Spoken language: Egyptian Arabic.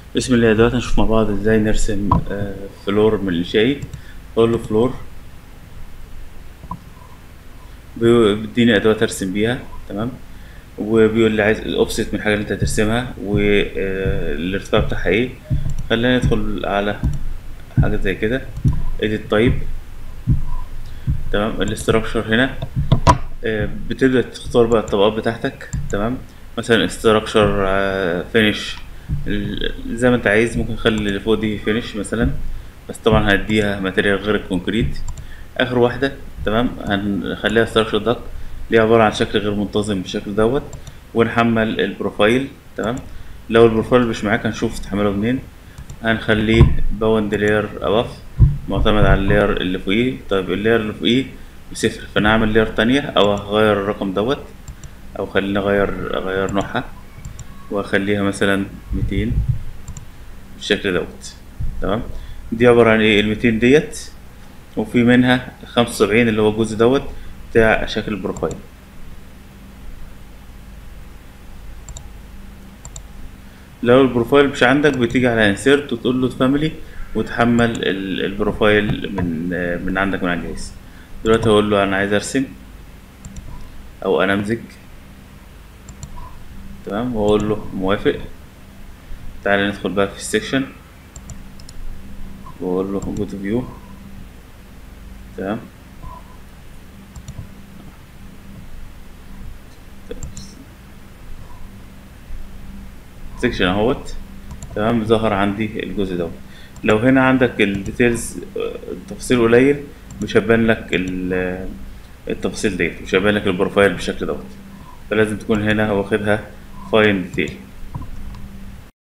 بسم الله دلوقتي هنشوف مع بعض ازاي نرسم آه، فلور من الشاي اقول له فلور بي- بيديني ادوات ارسم بيها تمام وبيقول لي عايز الاوفست من الحاجه اللي انت هترسمها والارتفاع بتاعها ايه خلينا ندخل على حاجه زي كده edit type تمام الاستراكشر هنا آه، بتبدأ تختار بقى الطبقات بتاعتك تمام مثلا استراكشر فينش زي ما انت عايز ممكن نخلي اللي فوق دي فينش مثلا بس طبعا هنديها ماتيريال غير الكونكريت اخر واحدة تمام هنخليها استراكشر داك دي عبارة عن شكل غير منتظم بالشكل دوت ونحمل البروفايل تمام لو البروفايل مش معاك هنشوف تحمله منين هنخليه باوند لاير اباف معتمد على اللاير اللي فوقيه طيب اللاير اللي فوقيه بصفر فانا هعمل لاير تانية او هغير الرقم دوت او خليني اغير اغير نوعها واخليها مثلا ميتين بالشكل دوت تمام دي عبارة عن ايه الميتين ديت وفي منها خمسة وسبعين اللي هو الجزء دوت بتاع شكل البروفايل لو البروفايل مش عندك بتيجي على انسيرت وتقول له فاميلي وتحمل ال- البروفايل من من عندك من على الجهاز دلوقتي هقول له انا عايز ارسم او انا امزج تمام واقول له موافق تعالى ندخل بقى في السكشن واقول له جو تو فيو تمام سكشن اهوت تمام ظهر عندي الجزء دوت لو هنا عندك الديتيلز التفاصيل قليل مش هيبان لك ال- التفاصيل ديت مش هيبان لك البروفايل بالشكل دوت فلازم تكون هنا واخدها فاين ديتيل